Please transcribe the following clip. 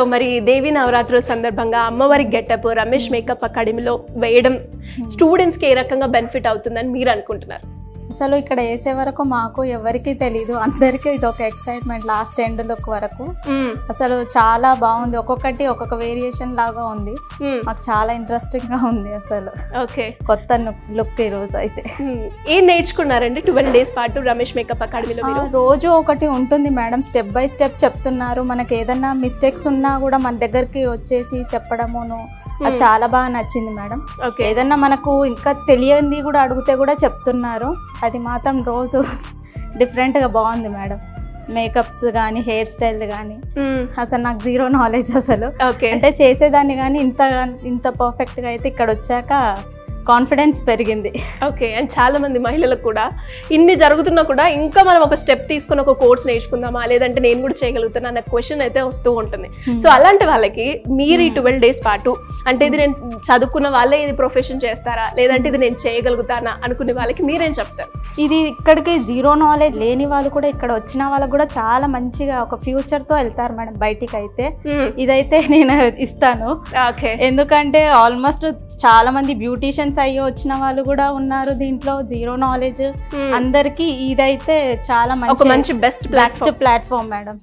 మరి దేవి నవరాత్రుల సందర్భంగా అమ్మవారి గెటప్ రమేష్ మేకప్ అకాడమీలో వేయడం స్టూడెంట్స్కి ఏ రకంగా బెనిఫిట్ అవుతుందని మీరు అనుకుంటున్నారు అసలు ఇక్కడ వేసే వరకు మాకు ఎవరికీ తెలీదు అందరికీ ఇది ఒక ఎక్సైట్మెంట్ లాస్ట్ ఎండ్ లుక్ వరకు అసలు చాలా బాగుంది ఒక్కొక్కటి ఒక్కొక్క వేరియేషన్ లాగా ఉంది మాకు చాలా ఇంట్రెస్టింగ్ గా ఉంది అసలు ఓకే కొత్త లుక్ ఈ రోజు అయితే ఏం నేర్చుకున్నారండి ట్వెల్వ్ డేస్ పాటు రమేష్ మేకప్ అకాడమీలో మీరు ఆ, రోజు ఒకటి ఉంటుంది మేడం స్టెప్ బై స్టెప్ చెప్తున్నారు మనకి ఏదన్నా మిస్టేక్స్ ఉన్నా కూడా మన దగ్గరికి వచ్చేసి చెప్పడమును అది చాలా బాగా నచ్చింది మేడం ఓకే ఏదన్నా మనకు ఇంకా తెలియంది కూడా అడిగితే కూడా చెప్తున్నారు అది మాత్రం రోజు డిఫరెంట్గా బాగుంది మేడం మేకప్స్ కానీ హెయిర్ స్టైల్ కానీ అసలు నాకు జీరో నాలెడ్జ్ అసలు ఓకే అంటే చేసేదాన్ని కానీ ఇంత ఇంత పర్ఫెక్ట్గా అయితే ఇక్కడ వచ్చాక కాన్ఫిడెన్స్ పెరిగింది ఓకే అండ్ చాలా మంది మహిళలకు కూడా ఇన్ని జరుగుతున్నా కూడా ఇంకా మనం ఒక స్టెప్ తీసుకుని ఒక కోర్స్ నేర్చుకుందామా లేదంటే నేను కూడా చేయగలుగుతాను అన్న క్వశ్చన్ అయితే వస్తూ ఉంటుంది సో అలాంటి వాళ్ళకి మీరు ఈ ట్వెల్వ్ డేస్ పాటు అంటే ఇది నేను చదువుకున్న వాళ్ళే ఇది ప్రొఫెషన్ చేస్తారా లేదంటే ఇది నేను చేయగలుగుతానా అనుకునే వాళ్ళకి మీరేం చెప్తారు ఇది ఇక్కడికి జీరో నాలెడ్జ్ లేని వాళ్ళు కూడా ఇక్కడ వచ్చిన వాళ్ళకు కూడా చాలా మంచిగా ఒక ఫ్యూచర్తో వెళ్తారు మేడం బయటికి అయితే ఇదైతే నేను ఇస్తాను ఓకే ఎందుకంటే ఆల్మోస్ట్ చాలా మంది బ్యూటీషియన్స్ అయ్యి వచ్చిన వాళ్ళు కూడా ఉన్నారు దీంట్లో జీరో నాలెడ్జ్ అందరికి ఇదైతే చాలా ఒక మంచి మంచి బెస్ట్ బెస్ట్ ప్లాట్ఫామ్ మేడం